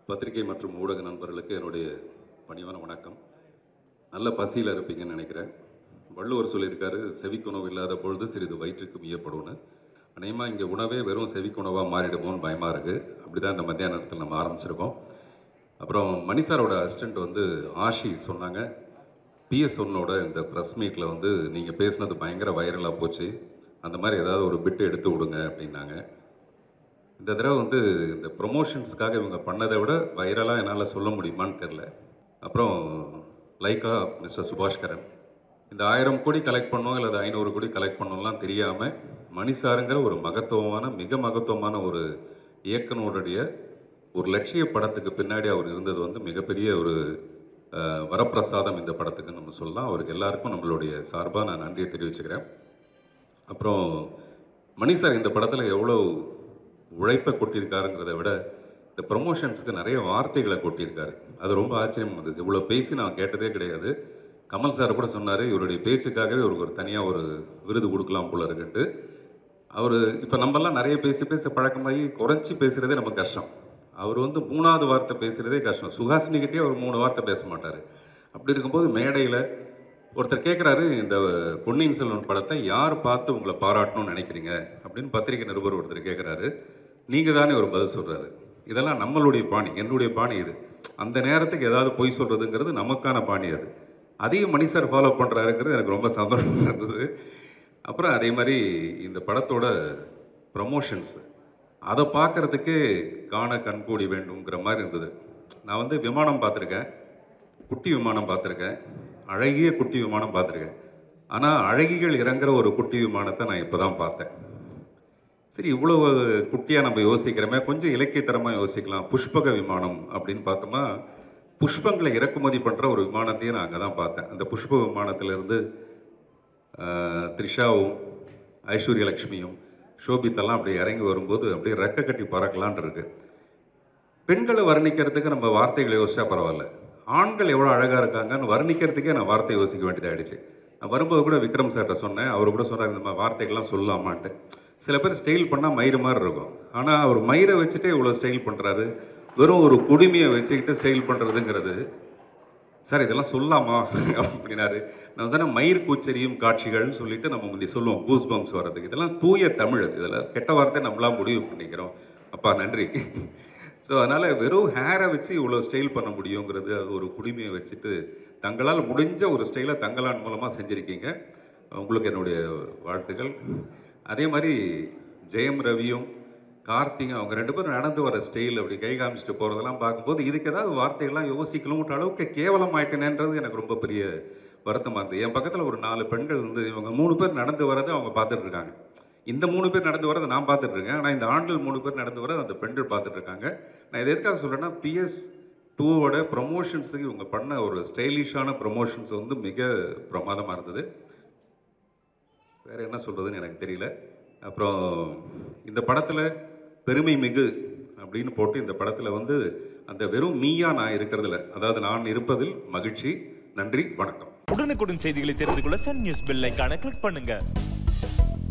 பத்திரிகை மற்றும் ஊடக நண்பர்களுக்கு என்னுடைய பணிவான வணக்கம் நல்ல பசியில் இருப்பீங்கன்னு நினைக்கிறேன் வள்ளுவர் சொல்லியிருக்காரு செவிக்குணவு இல்லாத பொழுது சிறிது வயிற்றுக்கு மியப்படும்னு அநேகமாக இங்கே உணவே வெறும் செவிக்குணவாக மாறிடுமோன்னு பயமாக இருக்குது அப்படி தான் இந்த மத்தியான நேரத்தில் நம்ம ஆரம்பிச்சிருக்கோம் அப்புறம் மணிசாரோட அசிஸ்டண்ட் வந்து ஆஷி சொன்னாங்க பிஎஸ் ஒன்னோட இந்த ப்ரெஸ் மீட்டில் வந்து நீங்கள் பேசுனது பயங்கர வைரலாக போச்சு அந்த மாதிரி ஏதாவது ஒரு பிட்டு எடுத்து விடுங்க அப்படின்னாங்க இந்த தடவை வந்து இந்த ப்ரொமோஷன்ஸ்க்காக இவங்க பண்ணதை விட வைரலாக என்னால் சொல்ல முடியுமான்னு தெரில அப்புறம் லைக்கா மிஸ்டர் சுபாஷ்கரன் இந்த ஆயிரம் கோடி கலெக்ட் பண்ணோம் இல்லை ஐநூறு கோடி கலெக்ட் பண்ணோம்லாம் தெரியாமல் மணிசாருங்கிற ஒரு மகத்துவமான மிக மகத்துவமான ஒரு இயக்குனருடைய ஒரு லட்சிய படத்துக்கு பின்னாடி அவர் இருந்தது வந்து மிகப்பெரிய ஒரு அஹ், வரப்பிரசாதம் இந்த படத்துக்கு நம்ம சொல்லலாம் அவருக்கு எல்லாருக்கும் நம்மளுடைய சார்பாக நான் நன்றியை தெரிவிச்சுக்கிறேன் அப்புறம் மணி சார் இந்த படத்தில் எவ்வளோ உழைப்பை கொட்டியிருக்காருங்கிறத விட இந்த ப்ரொமோஷன்ஸ்க்கு நிறைய வார்த்தைகளை கொட்டியிருக்காரு அது ரொம்ப ஆச்சரியம் வந்தது இவ்வளோ பேசி நான் கேட்டதே கிடையாது கமல் சார் கூட சொன்னார் இவருடைய பேச்சுக்காகவே இவருக்கு ஒரு தனியாக ஒரு விருது கொடுக்கலாம் போல இருக்குன்ட்டு அவர் இப்போ நம்மலாம் நிறைய பேசி பேச பழக்கமாகி குறைச்சி பேசுகிறதே நமக்கு கஷ்டம் அவர் வந்து மூணாவது வார்த்தை பேசுகிறதே கஷ்டம் சுஹாசினிக்கிட்டே ஒரு மூணு வார்த்தை பேச மாட்டார் அப்படி இருக்கும்போது மேடையில் ஒருத்தர் கேட்குறாரு இந்த பொன்னியின் செல்வன் படத்தை யார் பார்த்து உங்களை பாராட்டணும்னு நினைக்கிறீங்க அப்படின்னு பத்திரிகை நிருபர் ஒருத்தர் கேட்குறாரு நீங்கள் தானே ஒரு பதில் சொல்கிறாரு இதெல்லாம் நம்மளுடைய பாணி என்னுடைய பாணி இது அந்த நேரத்துக்கு ஏதாவது பொய் சொல்கிறதுங்கிறது நமக்கான பாணி அது அதையும் மணி சார் ஃபாலோ பண்ணுறாருங்கிறது எனக்கு ரொம்ப சந்தோஷமாக இருந்தது அப்புறம் அதே மாதிரி இந்த படத்தோட ப்ரமோஷன்ஸ் அதை பார்க்கறதுக்கே காண கண்கூடி வேண்டுங்கிற மாதிரி இருந்தது நான் வந்து விமானம் பார்த்துருக்கேன் குட்டி விமானம் பார்த்துருக்கேன் அழகிய குட்டி விமானம் பார்த்துருக்கேன் ஆனால் அழகிகள் இறங்குற ஒரு குட்டி விமானத்தை நான் இப்போ தான் பார்த்தேன் சரி இவ்வளவு குட்டியாக நம்ம யோசிக்கிறோமே கொஞ்சம் இலக்கியத்தரமாக யோசிக்கலாம் புஷ்பக விமானம் அப்படின்னு பார்த்தோமா புஷ்பங்களை இறக்குமதி பண்ணுற ஒரு விமானத்தையும் நான் அங்கே தான் பார்த்தேன் அந்த புஷ்ப விமானத்திலிருந்து ஆஹ், த்ரிஷாவும் ஐஸ்வர்ய லக்ஷ்மியும் ஷோபித்தெல்லாம் அப்படியே இறங்கி வரும்போது அப்படியே ரெக்க கட்டி பறக்கலான் இருக்கு பெண்களை வர்ணிக்கிறதுக்கு நம்ம வார்த்தைகளை யோசிச்சா பரவாயில்ல ஆண்கள் எவ்வளோ அழகாக இருக்காங்கன்னு வர்ணிக்கிறதுக்கே நான் வார்த்தை யோசிக்க வேண்டியதாகிடுச்சு நான் வரும்போது கூட விக்ரம் சார்கிட்ட சொன்னேன் அவர் கூட சொன்னார் இந்த மாதிரி வார்த்தைகள்லாம் சொல்லலாமான்ட்டு சில பேர் ஸ்டைல் பண்ணால் மயிறு மாதிரி இருக்கும் ஆனால் அவர் மயிரை வச்சுட்டே இவ்வளோ ஸ்டைல் பண்ணுறாரு வெறும் ஒரு குடுமையை வச்சுக்கிட்டு ஸ்டைல் பண்ணுறதுங்கிறது சார் இதெல்லாம் சொல்லாமா அப்படின்னாரு நான் சொன்னேன் மயிர் கூச்சரியும் காட்சிகள்னு சொல்லிட்டு நம்ம முந்தி சொல்லுவோம் கூஸ் பம்ப்ஸ் வர்றதுக்கு இதெல்லாம் தூய தமிழ் அது இதில் கெட்ட வார்த்தை நம்மளா முடிவு பண்ணிக்கிறோம் அப்பா நன்றி ஸோ அதனால் வெறும் ஹேரை வச்சு இவ்வளோ ஸ்டைல் பண்ண முடியுங்கிறது அது ஒரு குடிமையை வச்சுட்டு தங்களால் முடிஞ்ச ஒரு ஸ்டைலை தங்களான் மூலமாக செஞ்சுருக்கீங்க உங்களுக்கு என்னுடைய வாழ்த்துக்கள் அதே மாதிரி ஜெயம் ரவியும் கார்த்திகும் அவங்க ரெண்டு பேரும் நடந்து வர ஸ்டைல் அப்படி கை காமிச்சிட்டு போகிறதெல்லாம் பார்க்கும்போது இதுக்கு ஏதாவது வார்த்தைகள்லாம் யோசிக்கணுன்ற அளவுக்கு கேவலம் ஆயிட்டேனேன்றது எனக்கு ரொம்ப பெரிய வருத்தமாக இருந்தது என் பக்கத்தில் ஒரு நாலு பெண்கள் வந்து இவங்க மூணு பேர் நடந்து வரதை அவங்க பார்த்துட்டு இருக்காங்க இந்த மூணு பேர் நடந்து வரதை நான் பார்த்துட்டு இருக்கேன் ஆனால் இந்த ஆண்கள் மூணு பேர் நடந்து வரதை அந்த பெண்கள் பார்த்துட்டு இருக்காங்க நான் இதை எதுக்காக சொல்கிறேன்னா பிஎஸ் டூவோட ப்ரொமோஷன்ஸுக்கு இவங்க பண்ண ஒரு ஸ்டைலிஷான ப்ரொமோஷன்ஸ் வந்து மிக பிரமாதமாக இருந்தது வேற என்ன சொல்றதுன்னு எனக்கு தெரியல அப்புறம் இந்த படத்துல பெருமை மிகு அப்படின்னு போட்டு இந்த படத்துல வந்து அந்த வெறும் மீயா நான் இருக்கிறதுல அதாவது நான் இருப்பதில் மகிழ்ச்சி நன்றி வணக்கம் உடனுக்குடன் செய்திகளை தெரிந்து கொள்ள சன் நியூஸ் பெல் ஐகானை கிளிக் பண்ணுங்க